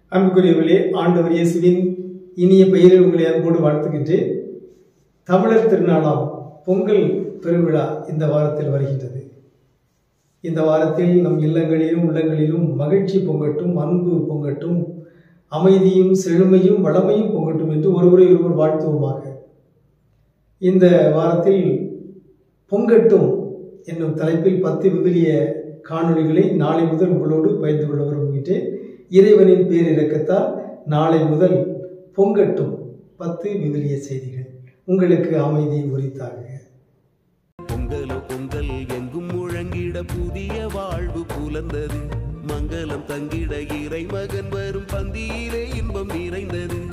அன்புக்குரியவர்களே ஆண்டவர் இயேசுவின் இனிய பெயரில் உங்களை அன்போடு வாழ்த்துகின்றேன் தமிழர் திருநாளாம் பொங்கல் பெருவிழா இந்த வாரத்தில் வருகின்றது இந்த வாரத்தில் நம் இல்லங்களிலும் உள்ளங்களிலும் மகிழ்ச்சி பொங்கட்டும் அன்பு பொங்கட்டும் அமைதியும் செழுமையும் வளமையும் பொங்கட்டும் என்று ஒருவரை ஒருவர் வாழ்த்துவோமாக இந்த வாரத்தில் பொங்கட்டும் என்னும் தலைப்பில் பத்து விவிலிய காணொளிகளை நாளை முதல் உங்களோடு பகிர்ந்து கொள்ள விரும்புகின்றேன் இறைவனின் பேரிரக்கத்தால் நாளை முதல் பொங்கட்டும் பத்து விவிலிய செய்திகள் உங்களுக்கு அமைதி உரித்தாக பொங்கலோ பொங்கல் எங்கும் முழங்கிட புதிய வாழ்வு புலர்ந்தது மங்களம் தங்கிட இறைமகன் வரும் பந்தியிலே இன்பம் நிறைந்தது